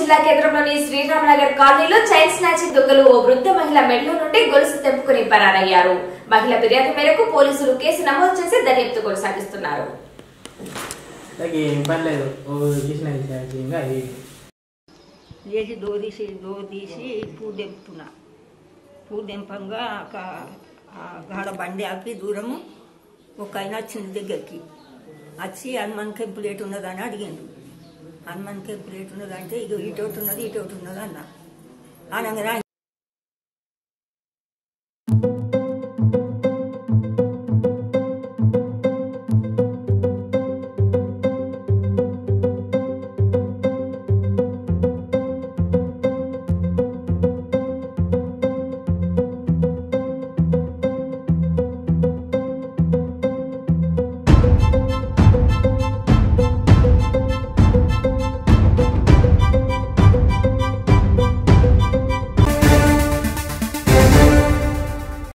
జిల్లా కేంద్రంలోని శ్రీరామనగర్ కాలనీలో చైన్ స్నాచింగ్ దొంగలు ఓ వృద్ధ మహిళ మెడలో నుండి గొలుసు తెంపుకుని పరారయ్యారు మహిళ ఫిర్యాదు మేరకు పోలీసులు కేసు నమోదు చేసి దర్యాప్తు కొనసాగిస్తున్నారు నాకు ఏం పని లేదు ఓ చేసిన ఇంకా అది లేచి డోర్ తీసి డోర్ తీసి పువ్వు తెంపుతున్నా పువ్వు తెంపంగా ఒక ఆ గాడ బండి ఆపి దూరము ఒక ఆయన వచ్చింది దగ్గరికి వచ్చి హనుమాన్ కెంపు లేట్ ఉన్నదని అడిగిండు హనుమాన్ కెంపు లేట్ ఉన్నదంటే ఇక ఇటు ఒకటి ఉన్నది ఇటు ఒకటి ఉన్నది అన్న అనగానే ఆయన